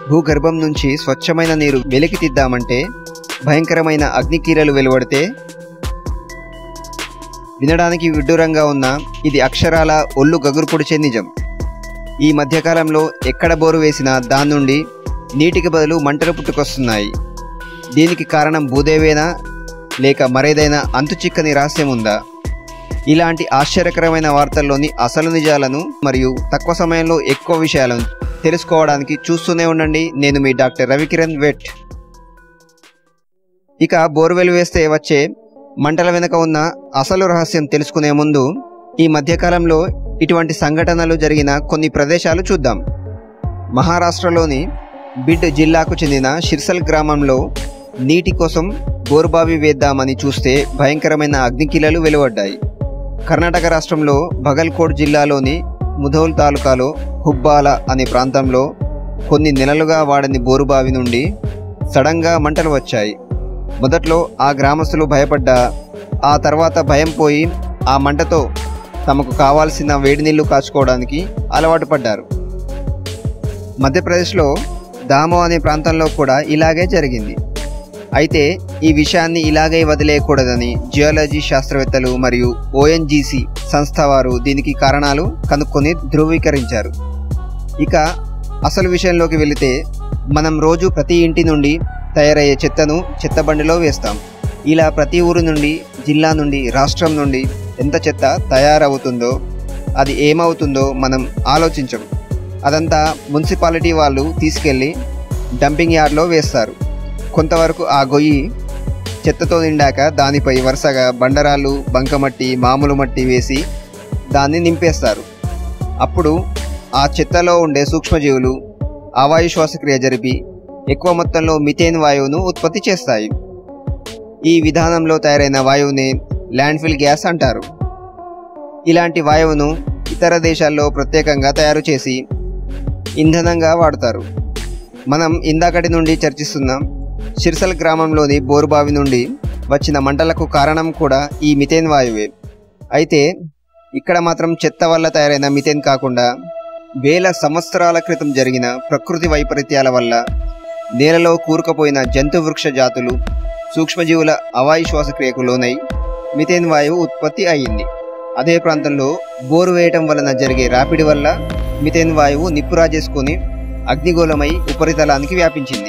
భూగర్భం నుంచి స్వచ్ఛమైన నీరు వెలికి తీద్దామంటే భయంకరమైన అగ్నికీరలు వెలువడితే వినడానికి విడ్డూరంగా ఉన్న ఇది అక్షరాల ఒళ్ళు గగురు పొడిచే నిజం ఈ మధ్యకాలంలో ఎక్కడ బోరు వేసినా దాని నుండి నీటికి బదులు మంటలు పుట్టుకొస్తున్నాయి దీనికి కారణం భూదేవేనా లేక మరేదైనా అంతు చిక్కని రహస్యం ఉందా ఇలాంటి ఆశ్చర్యకరమైన వార్తల్లోని అసలు నిజాలను మరియు తక్కువ సమయంలో ఎక్కువ విషయాలను తెలుసుకోవడానికి చూస్తూనే ఉండండి నేను మీ డాక్టర్ రవికిరణ్ వెట్ ఇక బోర్వెల్ వేస్తే వచ్చే మంటల వెనుక ఉన్న అసలు రహస్యం తెలుసుకునే ముందు ఈ మధ్యకాలంలో ఇటువంటి సంఘటనలు జరిగిన కొన్ని ప్రదేశాలు చూద్దాం మహారాష్ట్రలోని బిడ్ జిల్లాకు చెందిన షిర్సల్ గ్రామంలో నీటి కోసం బోరుబావి వేద్దామని చూస్తే భయంకరమైన అగ్నికిలలు వెలువడ్డాయి కర్ణాటక రాష్ట్రంలో భగల్కోట్ జిల్లాలోని ముధోల్ తాలూకాలో హుబ్బాల అనే ప్రాంతంలో కొన్ని నెలలుగా వాడని బోరుబావి నుండి సడన్గా మంటలు వచ్చాయి మొదట్లో ఆ గ్రామస్తులు భయపడ్డా ఆ తర్వాత భయం పోయి ఆ మంటతో తమకు కావాల్సిన వేడి నీళ్లు కాచుకోవడానికి అలవాటు పడ్డారు మధ్యప్రదేశ్లో దామో అనే ప్రాంతంలో కూడా ఇలాగే జరిగింది అయితే ఈ విషయాన్ని ఇలాగే వదిలేయకూడదని జియాలజీ శాస్త్రవేత్తలు మరియు ఓఎన్జీసీ సంస్థ వారు దీనికి కారణాలు కనుక్కొని ధృవీకరించారు ఇక అసలు విషయంలోకి వెళితే మనం రోజు ప్రతి ఇంటి నుండి తయారయ్యే చెత్తను చెత్తబండిలో వేస్తాం ఇలా ప్రతి ఊరు నుండి జిల్లా నుండి రాష్ట్రం నుండి ఎంత చెత్త తయారవుతుందో అది ఏమవుతుందో మనం ఆలోచించం అదంతా మున్సిపాలిటీ వాళ్ళు తీసుకెళ్ళి డంపింగ్ యార్డ్లో వేస్తారు కొంతవరకు ఆ గొయ్యి చెత్తతో నిండాక దానిపై వరుసగా బండరాళ్ళు బంకమట్టి మామూలు మట్టి వేసి దాన్ని నింపేస్తారు అప్పుడు ఆ చెత్తలో ఉండే సూక్ష్మజీవులు అవాయు శ్వాసక్రియ జరిపి ఎక్కువ మొత్తంలో మిథేన్ వాయువును ఉత్పత్తి చేస్తాయి ఈ విధానంలో తయారైన వాయువుని ల్యాండ్ఫిల్ గ్యాస్ అంటారు ఇలాంటి వాయువును ఇతర దేశాల్లో ప్రత్యేకంగా తయారు చేసి ఇంధనంగా వాడతారు మనం ఇందాకటి నుండి చర్చిస్తున్నాం షిర్సల్ గ్రామంలోని బోరుబావి నుండి వచ్చిన మంటలకు కారణం కూడా ఈ మిథేన్ వాయువే అయితే ఇక్కడ మాత్రం చెత్త వల్ల తయారైన మిథేన్ కాకుండా వేల సంవత్సరాల క్రితం జరిగిన ప్రకృతి వైపరీత్యాల వల్ల నేలలో కూరుకుపోయిన జంతు వృక్ష జాతులు సూక్ష్మజీవుల అవాయు శ్వాసక్రియకు లోనై మిథేన్ వాయువు ఉత్పత్తి అయ్యింది అదే ప్రాంతంలో బోరు వేయటం వలన జరిగే రాపిడి వల్ల మిథేన్ వాయువు నిప్పురాజేసుకొని అగ్నిగోళమై ఉపరితలానికి వ్యాపించింది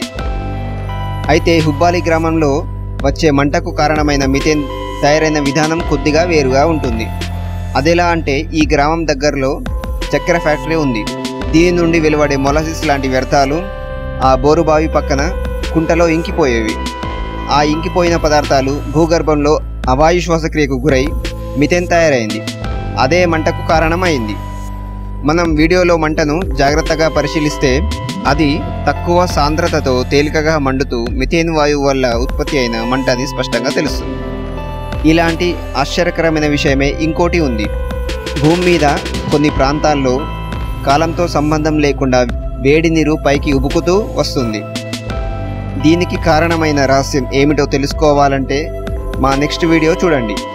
అయితే హుబ్బాలి గ్రామంలో వచ్చే మంటకు కారణమైన మిథేన్ తయారైన విధానం కొద్దిగా వేరుగా ఉంటుంది అదెలా అంటే ఈ గ్రామం దగ్గరలో చక్కెర ఫ్యాక్టరీ ఉంది దీని నుండి వెలువడే మొలసిస్ లాంటి వ్యర్థాలు ఆ బోరుబావి పక్కన కుంటలో ఇంకిపోయేవి ఆ ఇంకిపోయిన పదార్థాలు భూగర్భంలో అవాయు శ్వాసక్రియకు గురై మిథేన్ తయారైంది అదే మంటకు కారణమైంది మనం వీడియోలో మంటను జాగ్రత్తగా పరిశీలిస్తే అది తక్కువ సాంద్రతతో తేలికగా మండుతూ మిథేన్ వాయువు వల్ల ఉత్పత్తి అయిన మంట అని స్పష్టంగా తెలుస్తుంది ఇలాంటి ఆశ్చర్యకరమైన విషయమే ఇంకోటి ఉంది భూమి మీద కొన్ని ప్రాంతాల్లో కాలంతో సంబంధం లేకుండా వేడి నీరు పైకి ఉబుకుతూ వస్తుంది దీనికి కారణమైన రహస్యం ఏమిటో తెలుసుకోవాలంటే మా నెక్స్ట్ వీడియో చూడండి